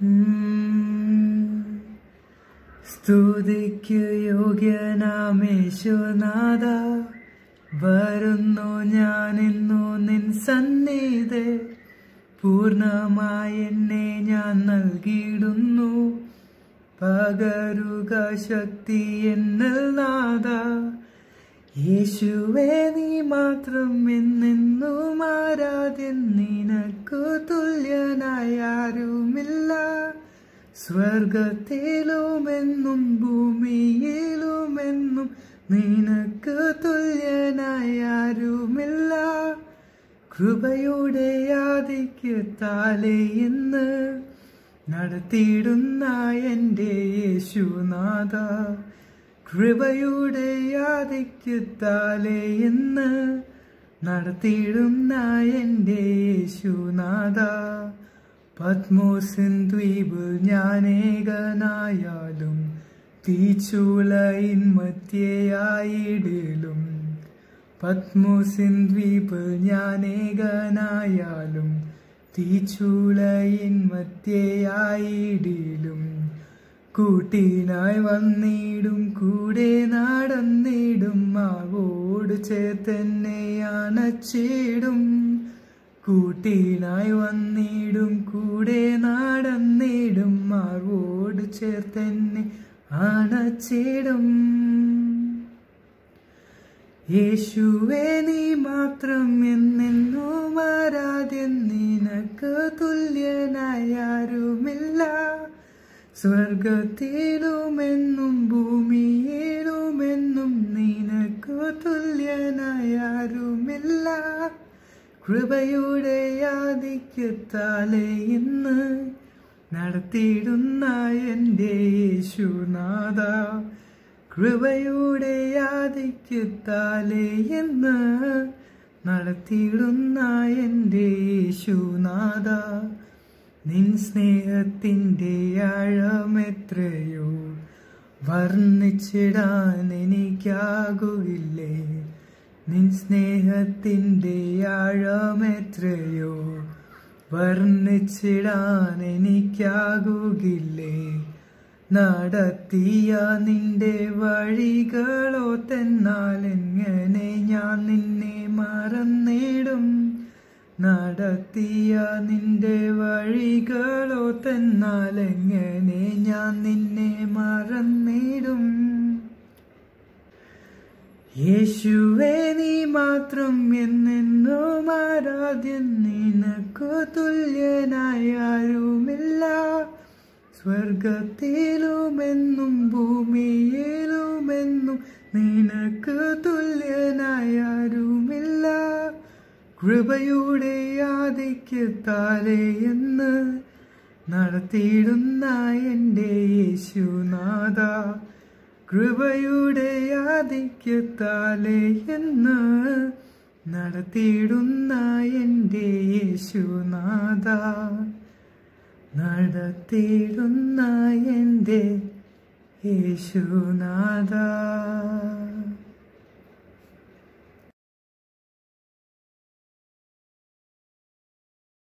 സ്തുതിക്ക് യോഗ്യനാമേശുനാഥ വരുന്നു ഞാൻ ഇന്നു നിൻ സന്നിധി പൂർണ്ണമായി എന്നെ ഞാൻ നൽകിയിടുന്നു പകരുക ശക്തി എന്നിൽ നാഥ യേശുവേ നീ മാത്രം എന്നെന്നും ആരാധ്യൻ നിനക്കു തുല്യനായ ആരുമില്ല സ്വർഗത്തിലുമെന്നും ഭൂമിയിലുമെന്നും നിനക്ക് തുല്യനായ ആരുമില്ല കൃപയുടെ ആദിക്യത്താലെ ഇന്ന് നടത്തിയിടുന്ന എൻ്റെ യേശുനാഥ കൃപയുടെ ആദിക്യത്താലെ ഇന്ന് നടത്തിയിടുന്ന എൻ്റെ യേശുനാഥ പത്മോസിൻ ദ്വീപിൽ ഞാനേകനായാലും തീച്ചൂളയിൻ മധ്യയായിടിലും പത്മോസിൻ ദ്വീപിൽ ഞാനേകനായാലും തീച്ചൂളയിൻ മധ്യയായിടിലും കൂട്ടിനായി വന്നിടും കൂടെ നടന്നിടും മാവോട് ചേർത്തെന്നെ അണച്ചിടും കൂട്ടിനായി വന്നിടും കൂടെ നടന്നിടും മാവോട് ചേർത്തെന്നെ അണച്ചിടും യേശുവേ നീ മാത്രം എന്നെന്നും ആരാധ്യൻ നിനക്ക് തുല്യനായ ആരുമില്ല സ്വർഗത്തിലുമെന്നും ഭൂമിയിലുമെന്നും നിനക്ക് തുല്യനായ ആരുമില്ല കൃപയുടെ ആദിക്യത്താലെ ഇന്ന് നടത്തിയിടുന്ന എൻ്റെ യേശുനാഥ കൃപയുടെ ആദിക്യത്താലെ ഇന്ന് നടത്തിയിടുന്ന എൻ്റെ യേശുനാഥ നിൻ സ്നേഹത്തിൻ്റെ ആഴമെത്രയോ വർണ്ണിച്ചിടാൻ എനിക്കാകുകില്ലേ നിൻ സ്നേഹത്തിൻ്റെ ആഴമെത്രയോ വർണ്ണിച്ചിടാൻ എനിക്കാകുകില്ലേ നടത്തിയ നിന്റെ വഴികളോ തെന്നാൽ എങ്ങനെ ഞാൻ നിന്നെ മറന്നിടും നടത്തിയ നിന്റെ വഴികളോ തെന്നാൽ എങ്ങനെ ഞാൻ നിന്നെ മറന്നിടും യേശുവേ നീ മാത്രം എന്നെന്നും ആരാധ്യൻ നിനക്കു തുല്യനായ ആരുമില്ല സ്വർഗത്തിലുമെന്നും ഭൂമിയിലുമെന്നും നിനക്ക് തുല്യനായ ആരുമില്ല കൃപയുടെ ആദിക്യത്താലെ എന്ന് നടത്തിയിടുന്ന എൻ്റെ യേശുനാഥ കൃപയുടെ ആദിക്യത്താലെ എന്ന് നടത്തിയിടുന്ന എൻ്റെ യേശുനാഥ നടത്തിയിടുന്ന എൻ്റെ യേശുനാഥ